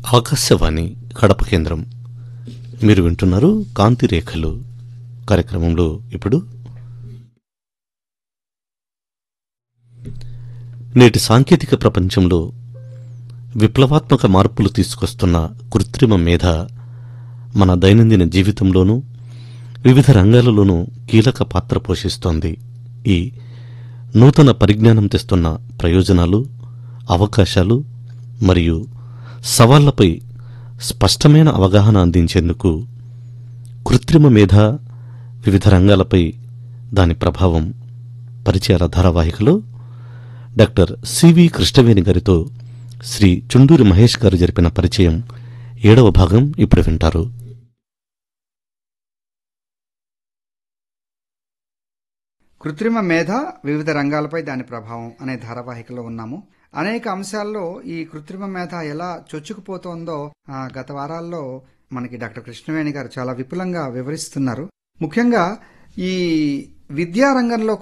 ఆకాశవాణి కడప కేంద్రం మీరు వింటున్నారు కాంతి రేఖలు కార్యక్రమంలో ఇప్పుడు నేటి సాంకేతిక ప్రపంచంలో విప్లవాత్మక మార్పులు తీసుకొస్తున్న కృత్రిమ మేధ మన దైనందిన జీవితంలోనూ వివిధ రంగాలలోనూ కీలక పాత్ర పోషిస్తోంది ఈ నూతన పరిజ్ఞానం తెస్తున్న ప్రయోజనాలు అవకాశాలు మరియు సవాళ్లపై స్పష్టమైన అవగాహన అందించేందుకు కృత్రిమ మేధ వివిధ రంగాలపై దాని ప్రభావం పరిచయాల ధారావాహికలో డాక్టర్ సివి కృష్ణవేణి గారితో శ్రీ చుండూరి మహేష్ గారు జరిపిన పరిచయం ఏడవ భాగం ఇప్పుడు వింటారు కృత్రిమ మేధ వివిధ రంగాలపై దాని ప్రభావం అనే ధారావాహికలో ఉన్నాము అనేక అంశాల్లో ఈ కృత్రిమ మేధ ఎలా చొచ్చుకుపోతోందో ఆ, గత వారాల్లో మనకి డాక్టర్ కృష్ణవేణి గారు చాలా విపులంగా వివరిస్తున్నారు ముఖ్యంగా ఈ విద్యారంగంలో